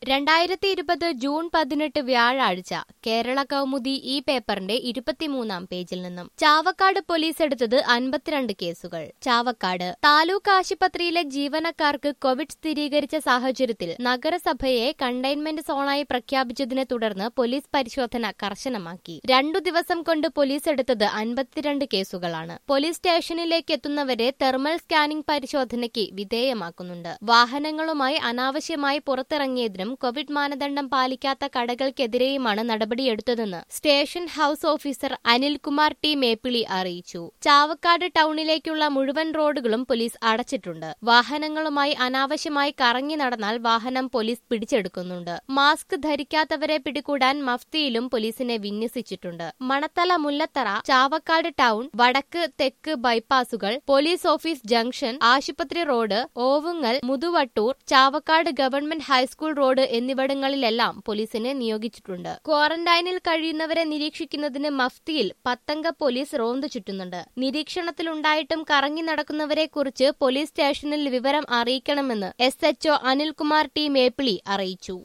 രണ്ടായിരത്തി ഇരുപത് ജൂൺ പതിനെട്ട് വ്യാഴാഴ്ച കേരള കൗമുദി ഈ പേപ്പറിന്റെ ഇരുപത്തിമൂന്നാം പേജിൽ നിന്നും ചാവക്കാട് പോലീസ് എടുത്തത് അൻപത്തിരണ്ട് കേസുകൾ ചാവക്കാട് താലൂക്ക് ആശുപത്രിയിലെ ജീവനക്കാർക്ക് കോവിഡ് സ്ഥിരീകരിച്ച സാഹചര്യത്തിൽ നഗരസഭയെ കണ്ടെയ്ൻമെന്റ് സോണായി പ്രഖ്യാപിച്ചതിനെ തുടർന്ന് പോലീസ് പരിശോധന കർശനമാക്കി രണ്ടു ദിവസം കൊണ്ട് പോലീസ് എടുത്തത് അൻപത്തിരണ്ട് കേസുകളാണ് പോലീസ് സ്റ്റേഷനിലേക്ക് എത്തുന്നവരെ തെർമൽ സ്കാനിംഗ് പരിശോധനയ്ക്ക് വിധേയമാക്കുന്നുണ്ട് വാഹനങ്ങളുമായി അനാവശ്യമായി പുറത്തിറങ്ങിയതിനും കോവിഡ് മാനദണ്ഡം പാലിക്കാത്ത കടകൾക്കെതിരെയുമാണ് നടപടിയെടുത്തതെന്ന് station house officer Anilkumar T Meppili അറിയിച്ചു ചാവക്കാട് ടൗണിലേക്കുള്ള മുഴുവൻ റോഡുകളും പോലീസ് അടച്ചിട്ടുണ്ട് വാഹനങ്ങളുമായി അനാവശ്യമായി കറങ്ങി നടന്നാൽ വാഹനം പോലീസ് പിടിച്ചെടുക്കുന്നുണ്ട് മാസ്ക് ധരിക്കാത്തവരെ പിടികൂടാൻ മഫ്തിയിലും പോലീസിനെ വിന്യസിച്ചിട്ടുണ്ട് മണത്തല മുല്ലത്തറ ചാവക്കാട് ടൗൺ വടക്ക് തെക്ക് ബൈപ്പാസുകൾ പോലീസ് ഓഫീസ് ജംഗ്ഷൻ ആശുപത്രി road Ovungal Muthuvattoor Chavakkad government high school road എന്നിവിടങ്ങളിലെല്ലാം പോലീസിനെ നിയോഗിച്ചിട്ടുണ്ട് ക്വാറന്റൈനിൽ കഴിയുന്നവരെ നിരീക്ഷിക്കുന്നതിന് മഫ്തിയിൽ പത്തംഗ പോലീസ് റോന്തു ചുറ്റുന്നുണ്ട് നിരീക്ഷണത്തിലുണ്ടായിട്ടും കറങ്ങി നടക്കുന്നവരെ കുറിച്ച് പോലീസ് സ്റ്റേഷനിൽ വിവരം അറിയിക്കണമെന്ന് S HO Anilkumar T Meppili അറിയിച്ചു